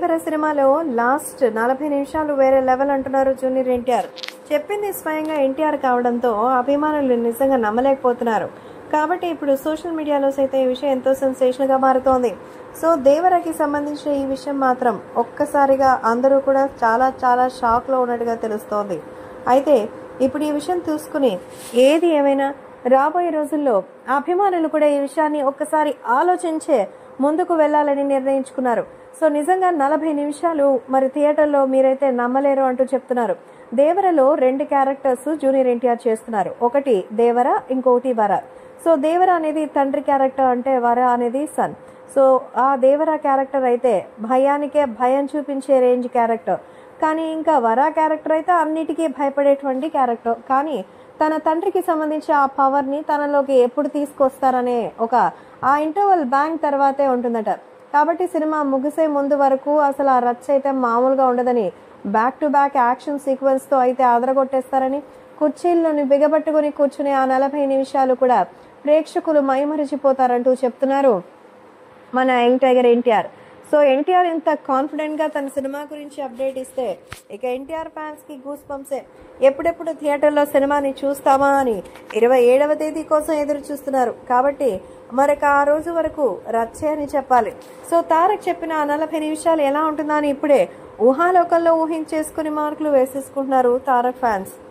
దేవర సినిమాలో లాస్ట్ నలభై నిమిషాలు వేరే లెవెల్ అంటున్నారు జూనియర్ ఎన్టీఆర్ చెప్పింది స్వయంగా ఎన్టీఆర్ కావడంతో అభిమానులు నిజంగా నమ్మలేకపోతున్నారు కాబట్టి ఇప్పుడు సోషల్ మీడియాలో సైతం ఈ విషయం ఎంతో సెన్సేషన్ గా మారుతోంది సో దేవరకి సంబంధించిన ఈ విషయం మాత్రం ఒక్కసారిగా అందరూ కూడా చాలా చాలా షాక్ లో ఉన్నట్టుగా తెలుస్తోంది అయితే ఇప్పుడు ఈ విషయం చూసుకుని ఏది ఏమైనా రాబోయే రోజుల్లో అభిమానులు కూడా ఈ విషయాన్ని ఒక్కసారి ఆలోచించే ముందుకు వెళ్ళాలని నిర్ణయించుకున్నారు సో నిజంగా నలభై నిమిషాలు మరి థియేటర్లో మీరైతే నమ్మలేరు అంటూ చెప్తున్నారు దేవరలో రెండు క్యారెక్టర్స్ జూనియర్ ఎన్టీఆర్ చేస్తున్నారు ఒకటి దేవర ఇంకొకటి వర సో దేవర అనేది తండ్రి క్యారెక్టర్ అంటే వర అనేది సన్ సో ఆ దేవర క్యారెక్టర్ అయితే భయానికే భయం చూపించే రేంజ్ క్యారెక్టర్ కానీ ఇంకా వరా క్యారెక్టర్ అయితే అన్నిటికీ భయపడేటువంటి క్యారెక్టర్ కానీ తన తండ్రికి సంబంధించి ఆ పవర్ని తనలోకి ఎప్పుడు తీసుకొస్తారనే ఒక ఆ ఇంటర్వల్ బ్యాంక్ తర్వాతే ఉంటుందట కాబట్టి సినిమా ముగిసే ముందు వరకు అసలు ఆ రచ్చ అయితే మామూలుగా ఉండదని బ్యాక్ టు బ్యాక్ యాక్షన్ సీక్వెన్స్తో అయితే ఆదరగొట్టేస్తారని కుర్చీల్లోని బిగబట్టుకుని కూర్చునే ఆ నలభై నిమిషాలు కూడా ప్రేక్షకులు మైమరిచిపోతారంటూ చెప్తున్నారు మన young tiger NTR so NTR ఇంత కాన్ఫిడెంట్ గా తన సినిమా గురించి అప్డేట్ ఇస్తే ఇక ఎన్టీఆర్ ఫ్యాన్స్ కి గూస్ పంప్సే ఎప్పుడెప్పుడు థియేటర్లో సినిమాని చూస్తామా అని ఇరవై ఏడవ తేదీ కోసం ఎదురు చూస్తున్నారు కాబట్టి మరొక ఆ రోజు వరకు రచ్చే అని చెప్పాలి సో తారక్ చెప్పిన ఆ నలభై నిమిషాలు ఎలా ఉంటుందా అని ఇప్పుడే ఊహాలోకంలో ఊహించేసుకుని మార్కులు వేసేసుకుంటున్నారు తారక్ ఫ్యాన్స్